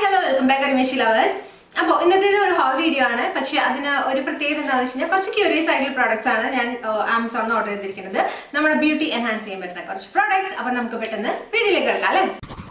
Hello welcome back അരിമേഷി lovers അപ്പോൾ ഇന്നത്തേത് ഒരു ഹോൾ വീഡിയോ ആണ് പക്ഷെ അതിന് ഒരു പ്രത്യേകത എന്താണെന്ന് വെച്ച് കഴിഞ്ഞാൽ കുറച്ച് ക്യൂരിയസ് ആയിട്ടുള്ള പ്രോഡക്ട്സ് ആണ് ഞാൻ ആമസോണിൽ ഓർഡർ ചെയ്തിരിക്കുന്നത് നമ്മുടെ ബ്യൂട്ടി എൻഹാൻസ് ചെയ്യാൻ പറ്റുന്ന കുറച്ച് പ്രോഡക്ട്സ് അപ്പോൾ നമുക്ക് പെട്ടെന്ന് വീഡിയോയിലേക്ക് കിടക്കാം അല്ലേ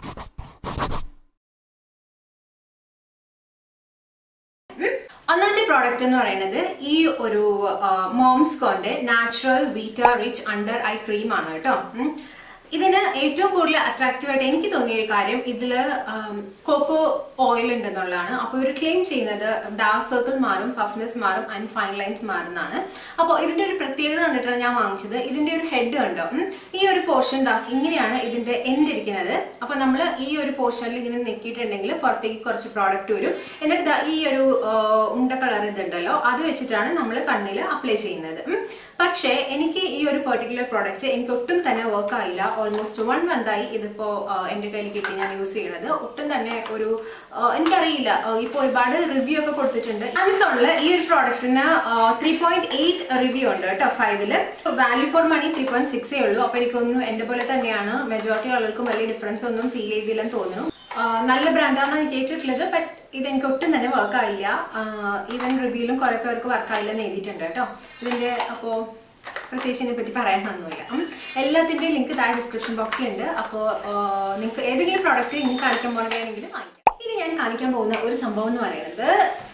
ഒന്നാമത്തെ പ്രോഡക്റ്റ് എന്ന് പറയുന്നത് ഈ ഒരു മോംസ്കോന്റെ natural vita rich under eye cream ആണ് കേട്ടോ ഉം. ഇതിന് ഏറ്റവും കൂടുതൽ അട്രാക്റ്റീവ് ആയിട്ട് എനിക്ക് തോന്നിയ ഒരു കാര്യം ഇതില് കോക്കോ ഓയിൽ ഉണ്ടെന്നുള്ളതാണ് അപ്പോൾ ഇവർ ക്ലെയിം ചെയ്യുന്നത് ഡാർക്ക് സർക്കിൾ മാറും പഫ്നെസ് മാറും ആൻഡ് ഫൈൻ ലൈൻസ് മാറുന്നതാണ് അപ്പോൾ ഇതിന്റെ ഒരു പ്രത്യേകത കണ്ടിട്ടാണ് ഞാൻ വാങ്ങിച്ചത് ഇതിന്റെ ഒരു ഹെഡ് ഉണ്ടോ ഉം. ഈ ഒരു പോർഷൻ ദാ ഇങ്ങനെയാണ് ഇതിന്റെ എൻഡ് ഇരിക്കുന്നത് അപ്പൊ നമ്മൾ ഈ ഒരു പോർഷനിൽ ഇങ്ങനെ നെക്കിയിട്ടുണ്ടെങ്കിൽ പുറത്തേക്ക് കുറച്ച് പ്രോഡക്റ്റ് വരും എന്നിട്ട് ദാ ഈ ഒരു ആ, ഉണ്ട കളർ ഇതുണ്ടല്ലോ അത് വെച്ചിട്ടാണ് നമ്മൾ കണ്ണിൽ അപ്ലൈ ചെയ്യുന്നത് ഉം. പക്ഷേ എനിക്ക് ഈ ഒരു പെർട്ടിക്കുലർ പ്രോഡക്റ്റ് എനിക്ക് ഒട്ടും തന്നെ വർക്ക് ആയില്ല ഓൾമോസ്റ്റ് വൺ മന്തായി ഇതിപ്പോ ആ, എന്റെ കയ്യിൽ കിട്ടി ഞാൻ യൂസ് ചെയ്യുന്നത് ഒട്ടും തന്നെ ഒരു ആ, എനിക്കറിയില്ല ആ, ഇപ്പൊ ഒരുപാട് റിവ്യൂ ഒക്കെ കൊടുത്തിട്ടുണ്ട് ആമസോണിൽ ഈ ഒരു പ്രോഡക്റ്റിന് ത്രീ പോയിന്റ് എയ്റ്റ് റിവ്യൂ ഉണ്ട് കേട്ടോ ഫൈവില് value for money three point സിക്സേ ഉള്ളൂ അപ്പൊ എനിക്കൊന്നും എന്റെ പോലെ തന്നെയാണ് മെജോറിറ്റി ആളുകൾക്കും വലിയ ഡിഫറൻസ് ഒന്നും ഫീൽ ചെയ്തില്ലെന്ന് തോന്നുന്നു ആ, നല്ല ബ്രാൻഡാണെന്ന് എനിക്ക് കേട്ടിട്ടുള്ളത് ബട്ട് ഇത് എനിക്ക് ഒട്ടും തന്നെ വർക്ക് ആയില്ല ഈവൻ റിവ്യൂലും കുറെ പേർക്ക് വർക്ക് ആയില്ലെന്ന് എഴുതിയിട്ടുണ്ട് കേട്ടോ ഇതിന്റെ അപ്പോ പ്രത്യേകിച്ച് ഇതിനെ പറ്റി പറയാനൊന്നുമില്ല ഉം. എല്ലാത്തിന്റെയും ലിങ്ക് താഴെ ഡിസ്ക്രിപ്ഷൻ ബോക്സിലുണ്ട് അപ്പോൾ നിങ്ങൾക്ക് ഏതെങ്കിലും പ്രോഡക്റ്റ് നിങ്ങൾക്ക് കാണിക്കാൻ പോകുകയാണെങ്കിൽ വാങ്ങിക്കാം ഇനി ഞാൻ കാണിക്കാൻ പോകുന്ന ഒരു സംഭവം എന്ന് പറയുന്നത്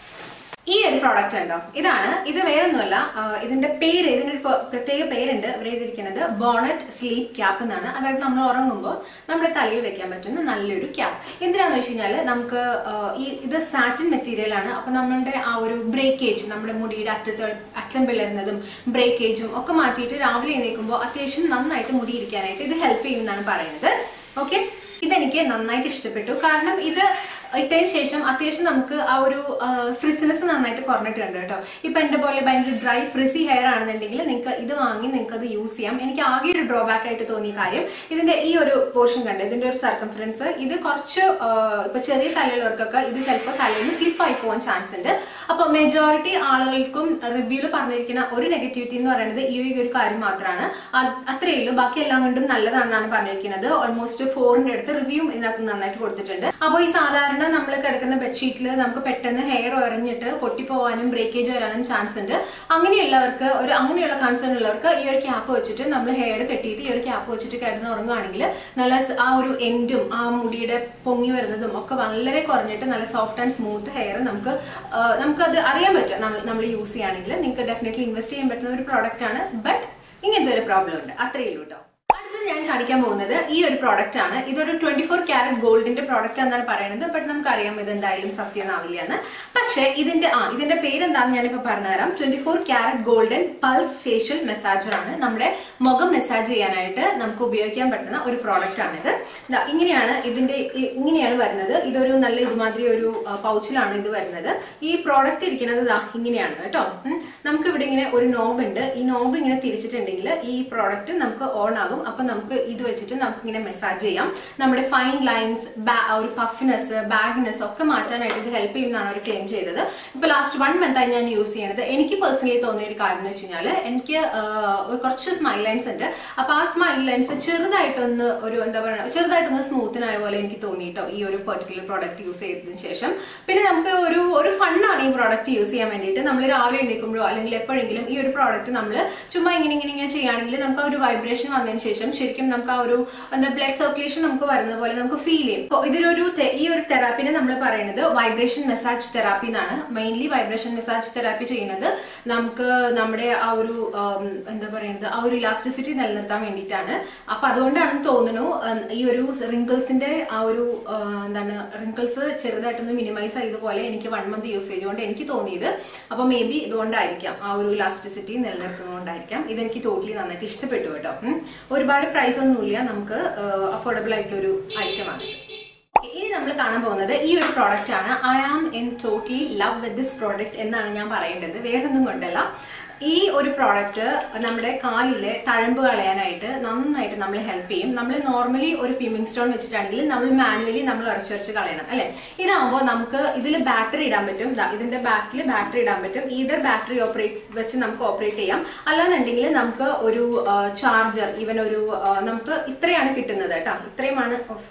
ഈ ഒരു പ്രോഡക്റ്റ് ഉണ്ടോ ഇതാണ് ഇത് വേറൊന്നുമല്ല ആ, ഇതിന്റെ പേര് ഇതിനൊരു പ- പ്രത്യേക പേരുണ്ട് ഇവിടെ എഴുതിയിരിക്കുന്നത് ബോണറ്റ് സ്ലീപ്പ് ക്യാപ്പ് എന്നാണ് അതായത് നമ്മൾ ഉറങ്ങുമ്പോൾ നമ്മുടെ തലയിൽ വെക്കാൻ പറ്റുന്ന നല്ലൊരു ക്യാപ്പ് എന്തിനാന്ന് വെച്ച് കഴിഞ്ഞാൽ നമുക്ക് ആ, ഈ ഇത് സാറ്റിൻ മെറ്റീരിയൽ ആണ് അപ്പൊ നമ്മളുടെ ആ ഒരു ബ്രേക്കേജ് നമ്മുടെ മുടിയുടെ അറ്റത്ത് അറ്റം പിളരുന്നതും ബ്രേക്കേജും ഒക്കെ മാറ്റിയിട്ട് രാവിലെ എഴുന്നേൽക്കുമ്പോൾ അത്യാവശ്യം നന്നായിട്ട് മുടി ഇരിക്കാനായിട്ട് ഇത് ഹെൽപ്പ് ചെയ്യുമെന്നാണ് പറയുന്നത് ഓക്കെ ഇതെനിക്ക് നന്നായിട്ട് ഇഷ്ടപ്പെട്ടു കാരണം ഇത് ഇട്ടതിന് ശേഷം അത്യാവശ്യം നമുക്ക് ആ ഒരു ഫ്രിസിനെസ് നന്നായിട്ട് കുറഞ്ഞിട്ടുണ്ട് കേട്ടോ ഇപ്പൊ എന്റെ പോലെ ഭയങ്കര ഡ്രൈ ഫ്രിസി ഹെയർ ആണെന്നുണ്ടെങ്കിൽ നിങ്ങൾക്ക് ഇത് വാങ്ങി നിങ്ങൾക്ക് അത് യൂസ് ചെയ്യാം എനിക്ക് ആകെ ഒരു ഡ്രോബാക്ക് ആയിട്ട് തോന്നിയ കാര്യം ഇതിന്റെ ഈ ഒരു പോർഷൻ കണ്ട് ഇതിന്റെ ഒരു സർക്കംഫറൻസ് ഇത് കുറച്ച് ആ, ഇപ്പൊ ചെറിയ തലയുള്ളവർക്കൊക്കെ ഇത് ചിലപ്പോൾ തലയിൽ നിന്ന് സ്ലിപ്പ് ആയി പോകാൻ ചാൻസ് ഉണ്ട് അപ്പൊ മെജോറിറ്റി ആളുകൾക്കും റിവ്യൂല് പറഞ്ഞിരിക്കുന്ന ഒരു നെഗറ്റിവിറ്റി എന്ന് പറയുന്നത് ഈ ഒരു കാര്യം മാത്രമാണ് അത് അത്രയേ ഉള്ളൂ ബാക്കി എല്ലാം കൊണ്ടും നല്ലതാണെന്നാണ് പറഞ്ഞിരിക്കുന്നത് ഓൾമോസ്റ്റ് ഫോറിന്റെ അടുത്ത് റിവ്യൂ ഇതിനകത്ത് നന്നായിട്ട് കൊടുത്തിട്ടുണ്ട് അപ്പോൾ ഈ സാധാരണ നമ്മൾ കിടക്കുന്ന ബെഡ്ഷീറ്റിൽ നമുക്ക് പെട്ടെന്ന് ഹെയർ ഉറഞ്ഞിട്ട് പൊട്ടിപ്പോവാനും ബ്രേക്കേജ് വരാനും ചാൻസ് ഉണ്ട് അങ്ങനെയുള്ളവർക്ക് ഒരു അങ്ങനെയുള്ള കൺസേൺ ഉള്ളവർക്ക് ഈ ഒരു ക്യാപ്പ് വെച്ചിട്ട് നമ്മൾ ഹെയർ കെട്ടിയിട്ട് ഈ ഒരു ക്യാപ്പ് വെച്ചിട്ട് കിടന്ന് ഉറങ്ങുകയാണെങ്കിൽ നല്ല സ് ആ ഒരു എൻഡും ആ മുടിയുടെ പൊങ്ങി വരുന്നതും ഒക്കെ വളരെ കുറഞ്ഞിട്ട് നല്ല സോഫ്റ്റ് ആൻഡ് സ്മൂത്ത് ഹെയർ നമുക്ക് ആ, നമുക്കത് അറിയാൻ പറ്റും നമ്മൾ നമ്മൾ യൂസ് ചെയ്യുകയാണെങ്കിൽ നിങ്ങൾക്ക് ഡെഫിനറ്റ്ലി ഇൻവെസ്റ്റ് ചെയ്യാൻ പറ്റുന്ന ഒരു പ്രോഡക്റ്റ് ആണ് ബട്ട് ഇങ്ങനത്തെ ഒരു പ്രോബ്ലം ഉണ്ട് അത്രയേ ഉള്ളൂ കേട്ടോ അടുത്തത് ഞാൻ കാണിക്കാൻ പോകുന്നത് ഈ ഒരു പ്രോഡക്റ്റ് ആണ് ഇതൊരു ട്വന്റി ഫോർ ക്യാരറ്റ് ഗോൾഡിന്റെ പ്രോഡക്റ്റ് എന്നാണ് പറയുന്നത് ബട്ട് നമുക്കറിയാം ഇത് എന്തായാലും സത്യമാവില്ല എന്ന് പക്ഷേ ഇതിന്റെ ആ ഇതിന്റെ പേര് എന്താണെന്ന് ഞാനിപ്പോ പറഞ്ഞുതരാം twenty four carat golden pulse facial massager ആണ് നമ്മുടെ മുഖം മെസ്സാജ് ചെയ്യാനായിട്ട് നമുക്ക് ഉപയോഗിക്കാൻ പറ്റുന്ന ഒരു പ്രോഡക്റ്റ് ആണിത് ദാ ഇങ്ങനെയാണ് ഇതിന്റെ ഇ- ഇങ്ങനെയാണ് വരുന്നത് ഇതൊരു നല്ല ഇതുമാതിരി ഒരു പൗച്ചിലാണ് ഇത് വരുന്നത് ഈ പ്രോഡക്റ്റ് ഇരിക്കുന്നത് ദാ ഇങ്ങനെയാണ് കേട്ടോ ഉം. നമുക്ക് ഇവിടെ ഇങ്ങനെ ഒരു നോബ് ഉണ്ട് ഈ നോബ് ഇങ്ങനെ തിരിച്ചിട്ടുണ്ടെങ്കിൽ ഈ പ്രോഡക്റ്റ് നമുക്ക് ഓൺ ആകും അപ്പൊ നമുക്ക് ഇത് വെച്ചിട്ട് നമുക്ക് ഇങ്ങനെ മെസ്സാജ് ചെയ്യാം നമ്മുടെ ഫൈൻ ലൈൻസ് ഒരു പഫ്നെസ് ബാഗ്നെസ് ഒക്കെ മാറ്റാനായിട്ട് ഇത് ഹെൽപ്പ് ചെയ്യുന്നതാണ് അവർ ക്ലെയിം ചെയ്തത് ഇപ്പൊ ലാസ്റ്റ് വൺ മന്ത് ആയി ഞാൻ യൂസ് ചെയ്യുന്നത് എനിക്ക് പേഴ്സണലി തോന്നിയ ഒരു കാര്യം എന്ന് വെച്ച് കഴിഞ്ഞാൽ എനിക്ക് ആഹ്, ഒരു കുറച്ച് സ്മൈൽ ലൈൻസ് ഉണ്ട് അപ്പൊ ആ സ്മൈൽ ലൈൻസ് ചെറുതായിട്ടൊന്ന് ഒരു എന്താ പറയുക ചെറുതായിട്ടൊന്ന് സ്മൂത്തിനായ പോലെ എനിക്ക് തോന്നിയിട്ടോ ഈ ഒരു പെർട്ടിക്കുലർ പ്രോഡക്റ്റ് യൂസ് ചെയ്തതിന് ശേഷം പിന്നെ നമുക്ക് ഒരു ഒരു ഫണ്ണാണ് ഈ പ്രോഡക്റ്റ് യൂസ് ചെയ്യാൻ വേണ്ടിയിട്ട് നമ്മൾ രാവിലെ എഴുന്നേൽക്കുമ്പോഴോ അല്ലെങ്കിൽ എപ്പോഴെങ്കിലും ഈ ഒരു പ്രോഡക്റ്റ് നമ്മൾ ചുമ്മാ ഇങ്ങനെ ഇങ്ങനെ ഇങ്ങനെ ചെയ്യുകയാണെങ്കിൽ നമുക്ക് ആ ഒരു വൈബ്രേഷൻ വന്നതിന് ശേഷം ശരിക്കും നമുക്ക് ആ ഒരു എന്താ ബ്ലഡ് സർക്കുലേഷൻ നമുക്ക് വരുന്നത് പോലെ നമുക്ക് ഫീൽ ചെയ്യും അപ്പോൾ ഇതിലൊരു തെ- ഈ ഒരു തെറാപ്പിനെ നമ്മൾ പറയുന്നത് വൈബ്രേഷൻ മെസ്സാജ് തെറാപ്പി എന്നാണ് മെയിൻലി വൈബ്രേഷൻ മെസ്സാജ് തെറാപ്പി ചെയ്യുന്നത് നമുക്ക് നമ്മുടെ ആ ഒരു ഉം, എന്താ പറയുന്നത് ആ ഒരു ഇലാസ്റ്റിസിറ്റി നിലനിർത്താൻ വേണ്ടിയിട്ടാണ് അപ്പൊ അതുകൊണ്ടാണെന്ന് തോന്നുന്നു ഉം, ഈ ഒരു റിങ്കിൾസിന്റെ ആ ഒരു ആ, എന്താണ് റിങ്കിൾസ് ചെറുതായിട്ടൊന്ന് മിനിമൈസ് ചെയ്ത പോലെ എനിക്ക് വൺ മന്ത് യൂസ് ചെയ്തുകൊണ്ട് എനിക്ക് തോന്നിയത് അപ്പൊ മേ ബി ഇതുകൊണ്ടായിരിക്കാം ആ ഒരു ഇലാസ്റ്റിസിറ്റി നിലനിർത്തുന്നതുകൊണ്ടായിരിക്കാം ഇതെനിക്ക് ടോട്ടലി നന്നായിട്ട് ഇഷ്ടപ്പെട്ടു കേട്ടോ ഉം. ഒരുപാട് പ്രൈസ് ഒന്നുമില്ല നമുക്ക് അഫോർഡബിൾ ആയിട്ടുള്ള ഒരു ഐറ്റം ആണ് ഇനി നമ്മൾ കാണാൻ പോകുന്നത് ഈ ഒരു പ്രോഡക്റ്റ് ആണ് I am in totally love with this product എന്നാണ് ഞാൻ പറയേണ്ടത് വേറൊന്നും കൊണ്ടല്ല ഈ ഒരു പ്രോഡക്റ്റ് നമ്മുടെ കാലിലെ തഴമ്പ് കളയാനായിട്ട് നന്നായിട്ട് നമ്മളെ ഹെൽപ്പ് ചെയ്യും നമ്മൾ നോർമലി ഒരു പിമിങ് സ്റ്റോൺ വെച്ചിട്ടാണെങ്കിൽ നമ്മൾ മാനുവലി നമ്മൾ ഉറച്ചു വരച്ച് കളയണം അല്ലെ ഇതാകുമ്പോൾ നമുക്ക് ഇതിൽ ബാറ്ററി ഇടാൻ പറ്റും ദാ ഇതിന്റെ ബാക്കിൽ ബാറ്ററി ഇടാൻ പറ്റും ഈതർ ബാറ്ററി ഓപ്പറേറ്റ് വെച്ച് നമുക്ക് ഓപ്പറേറ്റ് ചെയ്യാം അല്ലാന്നുണ്ടെങ്കിൽ നമുക്ക് ഒരു ചാർജർ ഈവൻ ഒരു ആ, നമുക്ക് ഇത്രയാണ് കിട്ടുന്നത് കേട്ടോ ഇത്രയുമാണ്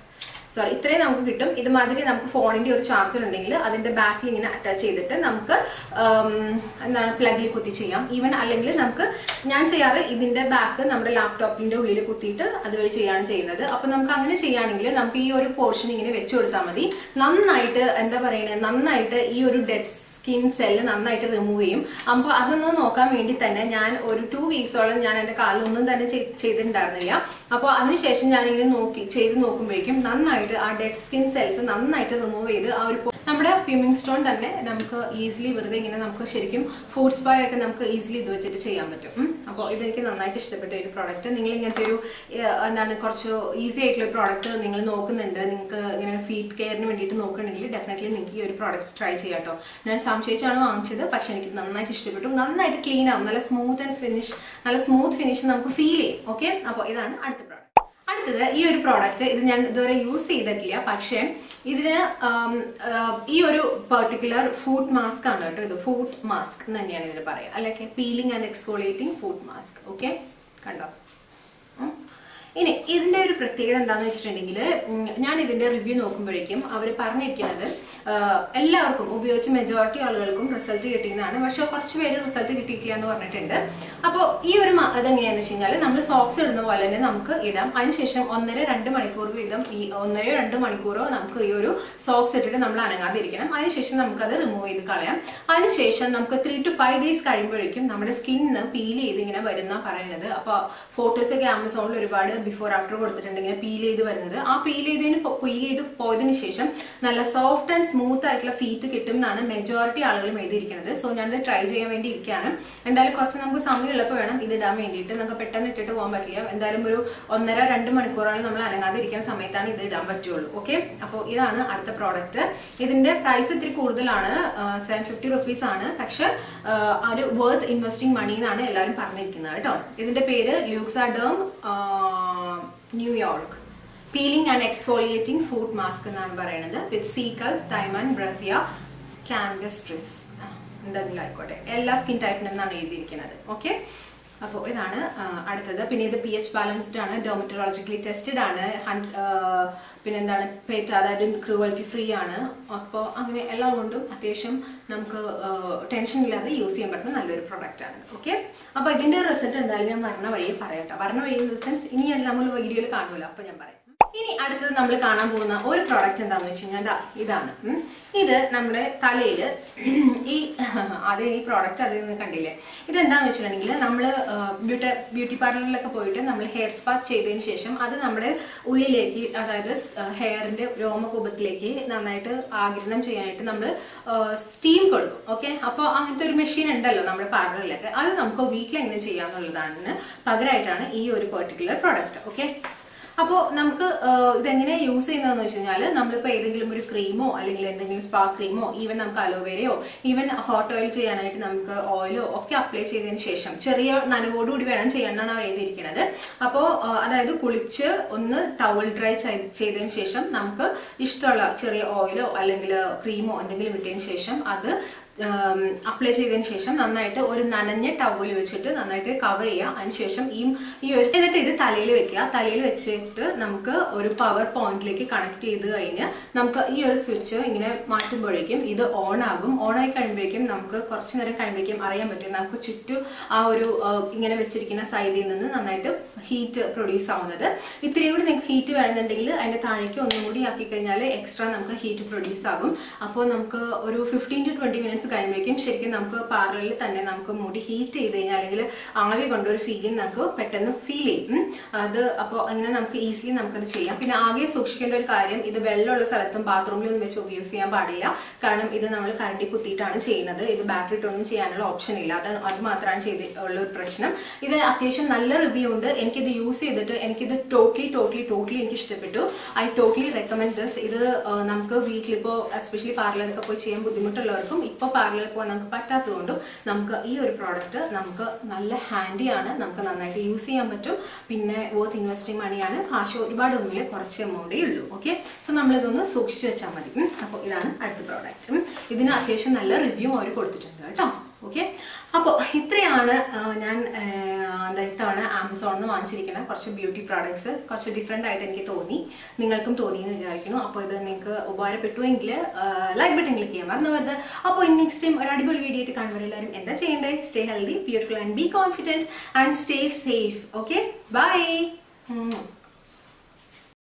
സോറി ഇത്രയും നമുക്ക് കിട്ടും ഇതുമാതിരി നമുക്ക് ഫോണിന്റെ ഒരു ചാർജർ ഉണ്ടെങ്കിൽ അതിന്റെ ബാക്കിൽ ഇങ്ങനെ അറ്റാച്ച് ചെയ്തിട്ട് നമുക്ക് ഉം, എന്താണ് പ്ലഗിൽ കുത്തി ചെയ്യാം ഈവൻ അല്ലെങ്കിൽ നമുക്ക് ഞാൻ ചെയ്യാറ് ഇതിന്റെ ബാക്ക് നമ്മുടെ ലാപ്ടോപ്പിന്റെ ഉള്ളിൽ കുത്തിയിട്ട് അതുവഴി ചെയ്യാണ് ചെയ്യുന്നത് അപ്പൊ നമുക്ക് അങ്ങനെ ചെയ്യുകയാണെങ്കിൽ നമുക്ക് ഈ ഒരു പോർഷൻ ഇങ്ങനെ വെച്ചു കൊടുത്താൽ മതി നന്നായിട്ട് എന്താ പറയുന്നത് നന്നായിട്ട് ഈ ഒരു ഡെഡ് സ്കിൻ സെല്ല് നന്നായിട്ട് റിമൂവ് ചെയ്യും അപ്പോൾ അതൊന്ന് നോക്കാൻ വേണ്ടി തന്നെ ഞാൻ ഒരു ടു വീക്സോളം ഞാൻ എൻ്റെ കാലിലൊന്നും തന്നെ ചെയ്- ചെയ്തിട്ടുണ്ടായിരുന്നില്ല അപ്പോൾ അതിനുശേഷം ഞാനിങ്ങനെ നോക്കി ചെയ്ത് നോക്കുമ്പോഴേക്കും നന്നായിട്ട് ആ ഡെഡ് സ്കിൻ സെൽസ് നന്നായിട്ട് റിമൂവ് ചെയ്ത് ആ ഒരു പൊ- നമ്മുടെ പ്യൂമിങ് സ്റ്റോൺ തന്നെ നമുക്ക് ഈസിലി വെറുതെ ഇങ്ങനെ നമുക്ക് ശരിക്കും ഫുഡ് സ്പാ ഒക്കെ നമുക്ക് ഈസിലി ഇത് വെച്ചിട്ട് ചെയ്യാൻ പറ്റും അപ്പോൾ ഇതെനിക്ക് നന്നായിട്ട് ഇഷ്ടപ്പെട്ട ഒരു പ്രോഡക്റ്റ് നിങ്ങൾ ഇങ്ങനത്തെ ഒരു ഏഹ്, എന്താണ് കുറച്ച് ഈസി ആയിട്ടുള്ള ഒരു പ്രോഡക്റ്റ് നിങ്ങൾ നോക്കുന്നുണ്ട് നിങ്ങൾക്ക് ഇങ്ങനെ ഫീറ്റ് കെയറിന് വേണ്ടിയിട്ട് നോക്കുന്നുണ്ടെങ്കിൽ ഡെഫിനറ്റ്ലി നിങ്ങൾക്ക് ഈ ഒരു പ്രോഡക്റ്റ് ട്രൈ ചെയ്യാം കേട്ടോ ഞാൻ സംശയിച്ചാണ് വാങ്ങിച്ചത് പക്ഷെ എനിക്ക് നന്നായിട്ട് ഇഷ്ടപ്പെട്ടു നന്നായിട്ട് ക്ലീൻ ആവും നല്ല സ്മൂത്ത് ആൻഡ് ഫിനിഷ് നല്ല സ്മൂത്ത് ഫിനിഷ് നമുക്ക് ഫീൽ ചെയ്യും ഓക്കെ അപ്പോൾ ഇതാണ് അടുത്ത പ്രോഡക്റ്റ് അടുത്തത് ഈ ഒരു പ്രോഡക്റ്റ് ഇത് ഞാൻ ഇതുവരെ യൂസ് ചെയ്തിട്ടില്ല പക്ഷേ ഇതിന് ആം, ആ, ഈ ഒരു പെർട്ടിക്കുലർ ഫുഡ് മാസ്ക് ആണ് കേട്ടോ ഇത് ഫുഡ് മാസ്ക് എന്ന് തന്നെയാണ് ഇതിന് പറയുക അല്ലെങ്കിൽ peeling and exfoliating food mask okay കണ്ടോ ഉം. ഇനി ഇതിന്റെ ഒരു പ്രത്യേകത എന്താണെന്ന് വെച്ചിട്ടുണ്ടെങ്കിൽ ഞാൻ ഇതിന്റെ റിവ്യൂ നോക്കുമ്പോഴേക്കും അവർ പറഞ്ഞിരിക്കുന്നത് ആ, എല്ലാവർക്കും ഉപയോഗിച്ച് മെജോറിറ്റി ആളുകൾക്കും റിസൾട്ട് കിട്ടിയതാണ് പക്ഷെ കുറച്ച് പേര് റിസൾട്ട് കിട്ടിയിട്ടില്ല എന്ന് പറഞ്ഞിട്ടുണ്ട് അപ്പോൾ ഈ ഒരു മ- ഇതെങ്ങനെയാന്ന് വെച്ച് കഴിഞ്ഞാൽ നമ്മൾ സോക്സ് ഇടുന്ന പോലെ തന്നെ നമുക്ക് ഇടാം അതിനുശേഷം ഒന്നര രണ്ട് മണിക്കൂർ വീതം ഈ ഒന്നരയോ രണ്ട് മണിക്കൂറോ നമുക്ക് ഈ ഒരു സോക്സ് ഇട്ടിട്ട് നമ്മൾ അനങ്ങാതിരിക്കണം അതിനുശേഷം നമുക്കത് റിമൂവ് ചെയ്ത് കളയാം അതിനുശേഷം നമുക്ക് ത്രീ ടു ഫൈവ് ഡേയ്സ് കഴിയുമ്പോഴേക്കും നമ്മുടെ സ്കിന്നിന് പീൽ ചെയ്ത് ഇങ്ങനെ വരുന്ന പറയുന്നത് അപ്പോൾ ഫോട്ടോസൊക്കെ ആമസോണിൽ ഒരുപാട് ബിഫോർ ആഫ്റ്റർ കൊടുത്തിട്ടുണ്ട് ഇങ്ങനെ പീൽ ചെയ്ത് വരുന്നത് ആ പീൽ ചെയ്തതിന് പീൽ ചെയ്ത് പോയതിന് ശേഷം നല്ല സോഫ്റ്റ് ആൻഡ് സ്മൂത്ത് ആയിട്ടുള്ള ഫീറ്റ് കിട്ടും എന്നാണ് മെജോറിറ്റി ആളുകളും എഴുതിയിരിക്കുന്നത് സോ ഞാനത് ട്രൈ ചെയ്യാൻ വേണ്ടി ഇരിക്കുകയാണ് എന്തായാലും കുറച്ച് നമുക്ക് സമയമുള്ളപ്പോൾ വേണം ഇത് ഇടാൻ വേണ്ടിയിട്ട് നമുക്ക് പെട്ടെന്ന് ഇട്ടിട്ട് പോകാൻ പറ്റില്ല എന്തായാലും ഒരു ഒന്നര രണ്ട് മണിക്കൂറാണ് നമ്മൾ അനങ്ങാതെ ഇരിക്കുന്ന സമയത്താണ് ഇത് ഇടാൻ പറ്റുള്ളൂ ഓക്കെ അപ്പോൾ ഇതാണ് അടുത്ത പ്രോഡക്റ്റ് ഇതിന്റെ പ്രൈസ് ഇത്തിരി കൂടുതലാണ് സെവൻ ഫിഫ്റ്റി റുപ്പീസ് ആണ് പക്ഷെ ആ, ഒരു വർത്ത് ഇൻവെസ്റ്റിംഗ് മണി എന്നാണ് എല്ലാവരും പറഞ്ഞിരിക്കുന്നത് കേട്ടോ ഇതിന്റെ പേര് ലൂക്സാഡേം New York peeling and exfoliating food mask എന്നാണ് പറയുന്നത് വിത്ത് സീക്കൽ തൈമൻ ബ്രസിയ ക്യാമ്പസ്ട്രിസ് എന്തെങ്കിലും ആയിക്കോട്ടെ എല്ലാ സ്കിൻ ടൈപ്പിനും എന്നാണ് എഴുതിയിരിക്കുന്നത് ഓക്കെ അപ്പോൾ ഇതാണ് ആ, അടുത്തത് പിന്നെ ഇത് പി എച്ച് ബാലൻസ്ഡ് ആണ് ഡെർമറ്റോളജിക്കലി ടെസ്റ്റഡ് ആണ് ഹൺ- ആ, പിന്നെ എന്താണ് പേറ്റ് അതായത് ക്രൂവൽറ്റി ഫ്രീ ആണ് അപ്പോൾ അങ്ങനെ എല്ലാം കൊണ്ടും അത്യാവശ്യം നമുക്ക് ടെൻഷൻ ഇല്ലാതെ യൂസ് ചെയ്യാൻ പറ്റുന്ന നല്ലൊരു പ്രോഡക്റ്റ് ആണ് ഓക്കെ അപ്പോൾ ഇതിന്റെ റിസൾട്ട് എന്തായാലും ഞാൻ പറഞ്ഞ വഴിയെ പറയട്ടോ പറഞ്ഞ വഴി ഇൻ ദ സെൻസ് ഇനിയല്ല നമ്മൾ വീഡിയോയിൽ കാണുമല്ലോ അപ്പോൾ ഞാൻ പറയാം ഇനി അടുത്തത് നമ്മൾ കാണാൻ പോകുന്ന ഒരു പ്രോഡക്റ്റ് എന്താണെന്ന് വെച്ച് കഴിഞ്ഞാൽ ദാ ഇതാണ് ഉം. ഇത് നമ്മുടെ തലയിൽ ഈ അത് ഈ പ്രോഡക്റ്റ് അത് നിങ്ങൾ കണ്ടില്ലേ ഇതെന്താന്ന് വെച്ചിട്ടുണ്ടെങ്കിൽ നമ്മൾ ബ്യൂട്ടി ബ്യൂട്ടി പാർലറിലൊക്കെ പോയിട്ട് നമ്മൾ ഹെയർ സ്പാ ചെയ്തതിന് ശേഷം അത് നമ്മുടെ ഉള്ളിലേക്ക് അതായത് ഹെയറിന്റെ രോമകൂപത്തിലേക്ക് നന്നായിട്ട് ആഗിരണം ചെയ്യാനായിട്ട് നമ്മൾ സ്റ്റീം കൊടുക്കും ഓക്കെ അപ്പോൾ അങ്ങനത്തെ ഒരു മെഷീൻ ഉണ്ടല്ലോ നമ്മുടെ പാർലറിലൊക്കെ അത് നമുക്ക് വീട്ടിൽ എങ്ങനെ ചെയ്യാന്നുള്ളതാണ് പകരമായിട്ടാണ് ഈ ഒരു പെർട്ടിക്കുലർ പ്രോഡക്റ്റ് ഓക്കെ അപ്പോൾ നമുക്ക് ആഹ്, ഇതെങ്ങനെ യൂസ് ചെയ്യുന്നതെന്ന് വെച്ച് കഴിഞ്ഞാൽ നമ്മളിപ്പോൾ ഏതെങ്കിലും ഒരു ക്രീമോ അല്ലെങ്കിൽ എന്തെങ്കിലും സ്പാ ക്രീമോ ഈവൻ നമുക്ക് അലോവേരയോ ഈവൻ ഹോട്ട് ഓയിൽ ചെയ്യാനായിട്ട് നമുക്ക് ഓയിലോ ഒക്കെ അപ്ലൈ ചെയ്തതിന് ശേഷം ചെറിയ നനവോടുകൂടി വേണം ചെയ്യാനാണ് അവർ എഴുതിയിരിക്കുന്നത് അപ്പോൾ അതായത് കുളിച്ച് ഒന്ന് ടവൽ ഡ്രൈ ചെയ്തതിന് ശേഷം നമുക്ക് ഇഷ്ടമുള്ള ചെറിയ ഓയിലോ അല്ലെങ്കിൽ ക്രീമോ എന്തെങ്കിലും ഇട്ടതിന് ശേഷം അത് അപ്ലൈ ചെയ്തതിന് ശേഷം നന്നായിട്ട് ഒരു നനഞ്ഞ ടവൽ വെച്ചിട്ട് നന്നായിട്ട് കവർ ചെയ്യുക അതിനുശേഷം ഈ ഈ ഒരു എന്നിട്ട് ഇത് തലയിൽ വെക്കുക തലയിൽ വെച്ചിട്ട് നമുക്ക് ഒരു പവർ പോയിന്റിലേക്ക് കണക്ട് ചെയ്ത് കഴിഞ്ഞ് നമുക്ക് ഈ ഒരു സ്വിച്ച് ഇങ്ങനെ മാറ്റുമ്പോഴേക്കും ഇത് ഓൺ ആകും ഓൺ ആയി കഴിയുമ്പോഴേക്കും നമുക്ക് കുറച്ച് നേരം കഴിയുമ്പോഴേക്കും അറിയാൻ പറ്റും നമുക്ക് ചുറ്റും ആ ഒരു ആ, ഇങ്ങനെ വെച്ചിരിക്കുന്ന സൈഡിൽ നിന്ന് നന്നായിട്ട് ഹീറ്റ് പ്രൊഡ്യൂസ് ആവുന്നത് ഇത്തിരി കൂടി നിങ്ങൾക്ക് ഹീറ്റ് വേണമെന്നുണ്ടെങ്കിൽ അതിന്റെ താഴേക്ക് ഒന്നും കൂടി ആക്കി കഴിഞ്ഞാൽ എക്സ്ട്രാ നമുക്ക് ഹീറ്റ് പ്രൊഡ്യൂസ് ആകും അപ്പോൾ നമുക്ക് ഒരു ഫിഫ്റ്റീൻ ടു ട്വന്റി മിനിറ്റ്സ് കഴിയുമ്പോഴേക്കും ശരിക്കും നമുക്ക് പാർലറിൽ തന്നെ നമുക്ക് മുടി ഹീറ്റ് ചെയ്ത് കഴിഞ്ഞാൽ അല്ലെങ്കിൽ ആവി കൊണ്ട് ഒരു ഫീലിംഗ് നമുക്ക് പെട്ടെന്ന് ഫീൽ ചെയ്യും ഉം. അത് അപ്പോൾ അങ്ങനെ നമുക്ക് ഈസിലി നമുക്കത് ചെയ്യാം പിന്നെ ആകെ സൂക്ഷിക്കേണ്ട ഒരു കാര്യം ഇത് വെള്ളമുള്ള സ്ഥലത്തും ബാത്റൂമിലൊന്നും വെച്ച് യൂസ് ചെയ്യാൻ പാടില്ല കാരണം ഇത് നമ്മൾ കറണ്ടി കുത്തിയിട്ടാണ് ചെയ്യുന്നത് ഇത് ബാറ്ററി ഇട്ടൊന്നും ചെയ്യാനുള്ള ഓപ്ഷൻ ഇല്ല അത് അത് മാത്രമാണ് ചെയ്ത് ഉള്ള ഒരു പ്രശ്നം ഇത് അത്യാവശ്യം നല്ല റിവ്യൂ ഉണ്ട് എനിക്കിത് യൂസ് ചെയ്തിട്ട് എനിക്കിത് ടോട്ടലി ടോട്ടലി ടോട്ടലി എനിക്ക് ഇഷ്ടപ്പെട്ടു ഐ ടോട്ടലി റെക്കമെൻഡ് ദിസ് ഇത് ആ, നമുക്ക് വീട്ടിലിപ്പോൾ എസ്പെഷ്യലി പാർലറിലൊക്കെ പോയി ചെയ്യാൻ ബുദ്ധിമുട്ടുള്ളവർക്കും ഇപ്പോൾ പാർലറിൽ പോകാൻ നമുക്ക് പറ്റാത്തതുകൊണ്ടും നമുക്ക് ഈ ഒരു പ്രോഡക്റ്റ് നമുക്ക് നല്ല ഹാൻഡിയാണ് നമുക്ക് നന്നായിട്ട് യൂസ് ചെയ്യാൻ പറ്റും പിന്നെ വർത്ത് ഇൻവെസ്റ്റിംഗ് മണിയാണ് കാശ് ഒരുപാടൊന്നുമില്ല കുറച്ച് എമൗണ്ടേ ഉള്ളൂ ഓക്കെ സോ നമ്മളിതൊന്ന് സൂക്ഷിച്ചു വെച്ചാൽ മതി അപ്പോൾ ഇതാണ് അടുത്ത പ്രോഡക്റ്റ് ഇതിന് അത്യാവശ്യം നല്ല റിവ്യൂ അവർ കൊടുത്തിട്ടുണ്ട് കേട്ടോ ഓക്കെ അപ്പോൾ ഇത്രയാണ് ആ, ഞാൻ ആ, എന്താ ഇത്തവണ ആമസോണിൽ നിന്ന് വാങ്ങിച്ചിരിക്കുന്ന കുറച്ച് ബ്യൂട്ടി പ്രോഡക്ട്സ് കുറച്ച് ഡിഫറെൻ്റ് ആയിട്ട് എനിക്ക് തോന്നി നിങ്ങൾക്കും തോന്നി എന്ന് വിചാരിക്കുന്നു അപ്പോൾ ഇത് നിങ്ങൾക്ക് ഉപകാരപ്പെട്ടുവെങ്കിൽ ലൈക്ക് ബട്ടൺ ക്ലിക്ക് ചെയ്യാൻ മറന്നുവരുത് അപ്പോൾ ഇനി നെക്സ്റ്റ് ടൈം ഒരു അടിപൊളി വീഡിയോ ആയിട്ട് കാണുമ്പോൾ എല്ലാവരും എന്താ ചെയ്യേണ്ടത് stay healthy beautiful and be confident and stay safe okay by